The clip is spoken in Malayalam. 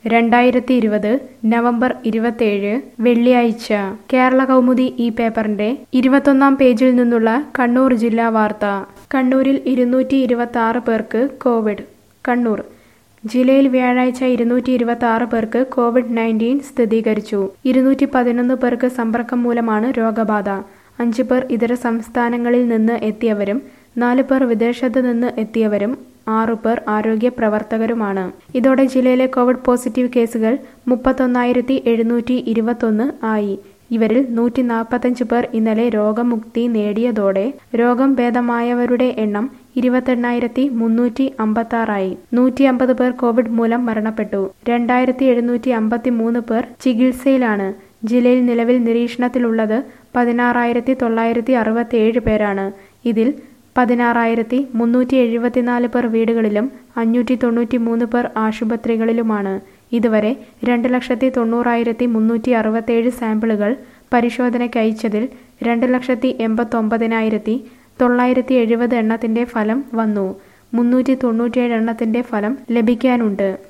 രണ്ടായിരത്തി ഇരുപത് നവംബർ ഇരുപത്തേഴ് വെള്ളിയാഴ്ച കേരള കൗമുദി ഈ പേപ്പറിന്റെ ഇരുപത്തൊന്നാം പേജിൽ നിന്നുള്ള കണ്ണൂർ ജില്ലാ വാർത്ത കണ്ണൂരിൽ ഇരുന്നൂറ്റി ഇരുപത്തി ആറ് പേർക്ക് കോവിഡ് കണ്ണൂർ ജില്ലയിൽ വ്യാഴാഴ്ച ഇരുന്നൂറ്റി ഇരുപത്തി ആറ് പേർക്ക് കോവിഡ് നയൻറ്റീൻ സ്ഥിരീകരിച്ചു ഇരുന്നൂറ്റി പതിനൊന്ന് പേർക്ക് സമ്പർക്കം മൂലമാണ് രോഗബാധ അഞ്ച് പേർ ഇതര സംസ്ഥാനങ്ങളിൽ നിന്ന് എത്തിയവരും നാല് പേർ വിദേശത്ത് നിന്ന് എത്തിയവരും ആറു പേർ ആരോഗ്യ പ്രവർത്തകരുമാണ് ഇതോടെ ജില്ലയിലെ കോവിഡ് പോസിറ്റീവ് കേസുകൾ മുപ്പത്തൊന്നായിരത്തി എഴുന്നൂറ്റി ഇരുപത്തൊന്ന് ആയി ഇവരിൽ നൂറ്റി നാൽപ്പത്തഞ്ച് പേർ ഇന്നലെ രോഗമുക്തി നേടിയതോടെ രോഗം ഭേദമായവരുടെ എണ്ണം ഇരുപത്തെണ്ണായിരത്തി മുന്നൂറ്റി അമ്പത്തി ആറായി നൂറ്റി അമ്പത് പേർ കോവിഡ് മൂലം മരണപ്പെട്ടു രണ്ടായിരത്തി എഴുന്നൂറ്റി അമ്പത്തി മൂന്ന് പേർ ചികിത്സയിലാണ് ജില്ലയിൽ നിലവിൽ നിരീക്ഷണത്തിലുള്ളത് പതിനാറായിരത്തി തൊള്ളായിരത്തി അറുപത്തി ഏഴ് പേരാണ് ഇതിൽ പതിനാറായിരത്തി മുന്നൂറ്റി എഴുപത്തിനാല് പേർ വീടുകളിലും അഞ്ഞൂറ്റി തൊണ്ണൂറ്റി മൂന്ന് പേർ ആശുപത്രികളിലുമാണ് ഇതുവരെ രണ്ട് ലക്ഷത്തി തൊണ്ണൂറായിരത്തി മുന്നൂറ്റി അറുപത്തേഴ് സാമ്പിളുകൾ പരിശോധനയ്ക്ക് അയച്ചതിൽ രണ്ട് ലക്ഷത്തി എൺപത്തൊമ്പതിനായിരത്തി തൊള്ളായിരത്തി എഴുപത് എണ്ണത്തിന്റെ ഫലം വന്നു മുന്നൂറ്റി തൊണ്ണൂറ്റിയേഴ് എണ്ണത്തിന്റെ ഫലം ലഭിക്കാനുണ്ട്